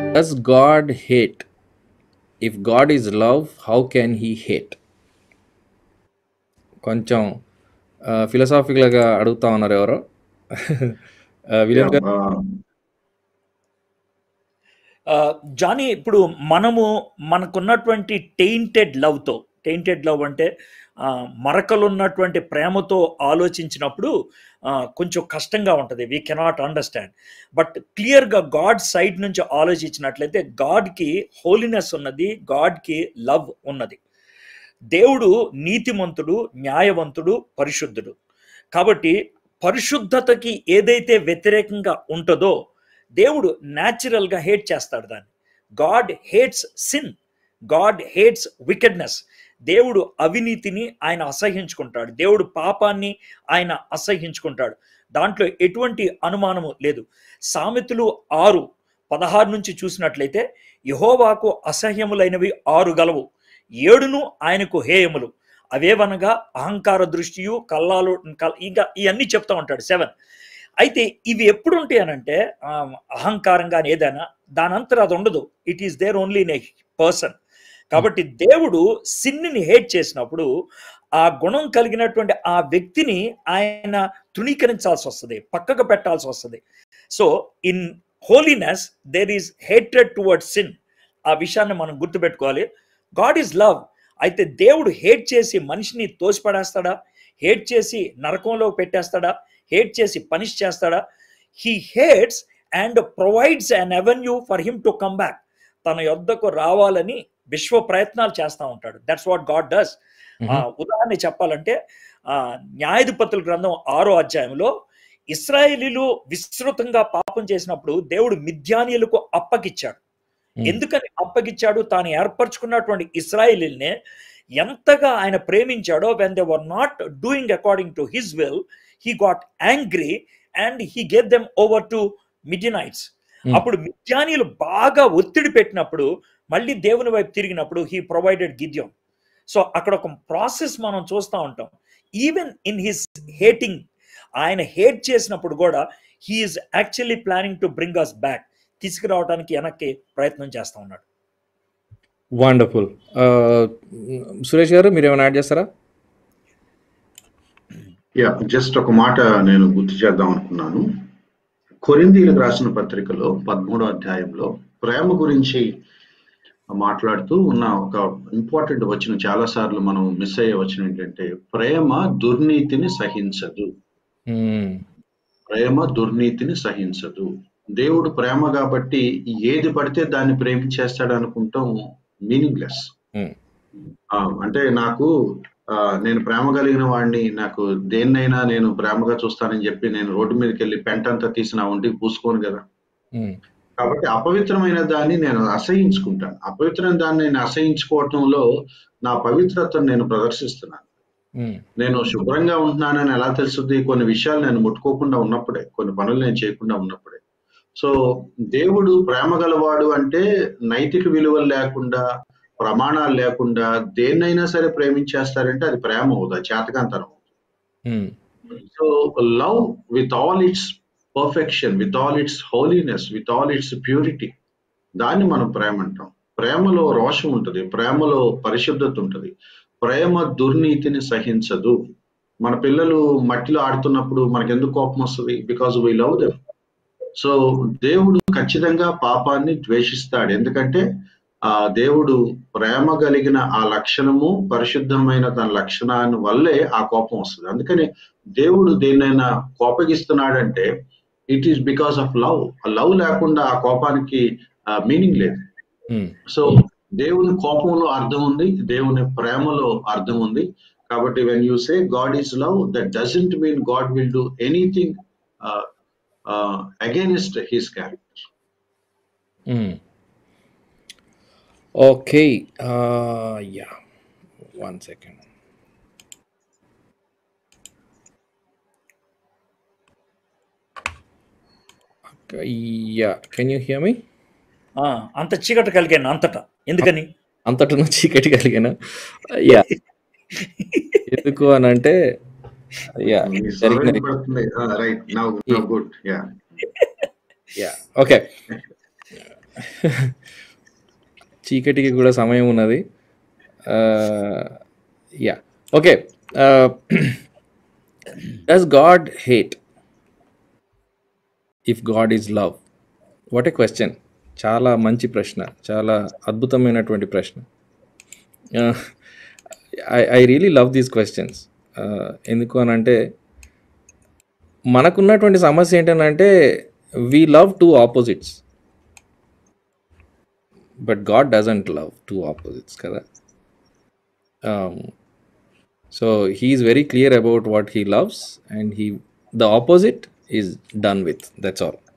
Does God hate if God is love how can he hate కొంచెం ఫిలసాఫికల్గా అడుగుతా ఉన్నారు ఎవరో విలియం Yeah, గారు uh, ఆ, జానీ ఇప్పుడు మనము మనకున్నటువంటి టెయింటెడ్ లవ్తో టెయింటెడ్ లవ్ అంటే ఆ, మరకలున్నటువంటి ప్రేమతో ఆలోచించినప్పుడు ఆ, కొంచెం కష్టంగా ఉంటుంది వీ కెనాట్ అండర్స్టాండ్ బట్ క్లియర్గా గాడ్ సైడ్ నుంచి ఆలోచించినట్లయితే గాడ్కి హోలీనెస్ ఉన్నది గాడ్కి లవ్ ఉన్నది దేవుడు నీతిమంతుడు న్యాయవంతుడు పరిశుద్ధుడు కాబట్టి పరిశుద్ధతకి ఏదైతే వ్యతిరేకంగా ఉంటుందో దేవుడు న్యాచురల్గా హేట్ చేస్తాడు దాన్ని God hates sin God hates wickedness దేవుడు అవినీతిని ఆయన అసహించుకుంటాడు దేవుడు పాపాన్ని ఆయన అసహించుకుంటాడు దాంట్లో ఎటువంటి అనుమానము లేదు సామెతలు ఆరు పదహారు నుంచి చూసినట్లయితే యహోవాకు అసహ్యములైనవి ఆరు గలవు ఏడును ఆయనకు హేయములు అవేవనగా అహంకార దృష్టియు కల్లాలు కల్- ఇంకా ఇవన్నీ చెప్తా ఉంటాడు సెవెన్ అయితే ఇవి ఎప్పుడు ఉంటాయి అనంటే ఆ, అహంకారంగా ఏదైనా దానంతరం అది ఉండదు it is there only in a person కాబట్టి దేవుడు సిన్ని హేట్ చేసినప్పుడు ఆ గుణం కలిగినటువంటి ఆ వ్యక్తిని ఆయన తృణీకరించాల్సి వస్తుంది పక్కకు పెట్టాల్సి వస్తుంది so in holiness there is hatred toward sin ఆ విషయాన్ని మనం గుర్తుపెట్టుకోవాలి గాడ్ ఈజ్ లవ్ అయితే దేవుడు హేట్ చేసి మనిషిని తోసిపడేస్తాడా హేట్ చేసి నరకంలో పెట్టేస్తాడా హేట్ చేసి పనిష్ చేస్తాడా he hates and provides an avenue for him to come back తన యొద్దకు రావాలని విశ్వ ప్రయత్నాలు చేస్తూ ఉంటాడు దట్స్ వాట్ గాడ్ డస్ ఉదాహరణ చెప్పాలంటే ఆ, న్యాయాధిపతుల గ్రంథం ఆరో అధ్యాయంలో ఇస్రాయేలీలు విస్తృతంగా పాపం చేసినప్పుడు దేవుడు మిథ్యానీయులకు అప్పగిచ్చాడు ఎందుకని అప్పగిచ్చాడు తాను ఏర్పరచుకున్నటువంటి ఇస్రాయేలీల్నే ఎంతగా ఆయన ప్రేమించాడో when they were not doing according to his will he got angry and he gave them over to Midianites Hmm. అప్పుడు మిథ్యానీయులు బాగా ఒత్తిడి పెట్టినప్పుడు మళ్ళీ దేవుని వైపు తిరిగినప్పుడు హీ ప్రొవైడెడ్ గిద్యం సో అక్కడ ఒక ప్రాసెస్ మనం చూస్తూ ఉంటాం ఈవెన్ ఇన్ హిస్ హేటింగ్ ఆయన హేట్ చేసినప్పుడు కూడా he is actually planning to bring us back తీసుకురావడానికి వెనక్కి ప్రయత్నం చేస్తూ ఉన్నాడు వండర్ఫుల్ సురేష్ గారు మీరు ఏమైనా యాడ్ చేస్తారా యా జస్ట్ ఒక మాట నేను గుర్తు చేద్దాం అనుకున్నాను కొరిందీలకు రాసిన పత్రికలో పదమూడో అధ్యాయంలో ప్రేమ గురించి మాట్లాడుతూ ఉన్న ఒక ఇంపార్టెంట్ వచనం చాలా సార్లు మనం మిస్ అయ్యే వచనం ఏంటంటే ప్రేమ దుర్నీతిని సహించదు మ్మ్. ప్రేమ దుర్నీతిని సహించదు దేవుడు ప్రేమ కాబట్టి ఏది పడితే దాన్ని ప్రేమించేస్తాడు అనుకుంటాం మీనింగ్లెస్ మ్మ్. అంటే నాకు ఆ, నేను ప్రేమ కలిగిన వాడిని నాకు దేన్నైనా నేను ప్రేమగా చూస్తానని చెప్పి నేను రోడ్డు మీదకి వెళ్ళి పెంట అంతా తీసి నా ఒంటికి పూసుకోను కదా మ్మ్. కాబట్టి అపవిత్రమైన దాన్ని నేను అసహించుకుంటాను అపవిత్రమైన దాన్ని నేను అసహించుకోవటంలో నా పవిత్రతను నేను ప్రదర్శిస్తున్నాను మ్మ్. నేను శుభ్రంగా ఉంటున్నానని ఎలా తెలుస్తుంది కొన్ని విషయాలు నేను ముట్టుకోకుండా ఉన్నప్పుడే కొన్ని పనులు నేను చేయకుండా ఉన్నప్పుడే సో దేవుడు ప్రేమ గలవాడు అంటే నైతిక విలువలు లేకుండా ప్రమాణాలు లేకుండా దేన్నైనా సరే ప్రేమించేస్తారంటే అది ప్రేమ అవుతుంది అది చేతకాంతనం hmm. So love with all its perfection with all its holiness with all its purity దాన్ని మనం ప్రేమ అంటాం ప్రేమలో రోషం ఉంటుంది ప్రేమలో పరిశుద్ధత ఉంటుంది ప్రేమ దుర్నీతిని సహించదు మన పిల్లలు మట్టిలో ఆడుతున్నప్పుడు మనకి ఎందుకు కోపం వస్తుంది because we love them so దేవుడు ఖచ్చితంగా పాపాన్ని ద్వేషిస్తాడు ఎందుకంటే ఆ దేవుడు ప్రేమ కలిగిన ఆ లక్షణము పరిశుద్ధమైన తన లక్షణాన్ని వల్లే ఆ కోపం వస్తుంది అందుకని దేవుడు దేన్నైనా కోపగిస్తున్నాడంటే it is because of love love లేకుండా ఆ కోపానికి మీనింగ్ లేదు మ్మ్. సో దేవుని కోపంలో అర్థం ఉంది దేవుని ప్రేమలో అర్థం ఉంది కాబట్టి when you say God is love that doesn't mean God will do anything against his character hmm. Okay yeah one second yeah can you hear me ఆ, అంత చీకటి కలిగాను అంతటా ఎందుకని అంతటా చీకటి కలిగిన యా ఎందుకు అని అంటే యా జరిగిన right now good yeah yeah okay చీకటికి కూడా సమయం ఉన్నది yeah okay does God hate if God is love what a question చాలా మంచి ప్రశ్న చాలా అద్భుతమైనటువంటి ప్రశ్న I I really love these questions ఎందుకు అని అంటే మనకున్నటువంటి సమస్య ఏంటంటే we love two opposites but God doesn't love two opposites కదా so he is very clear about what he loves and he the opposite is done with that's all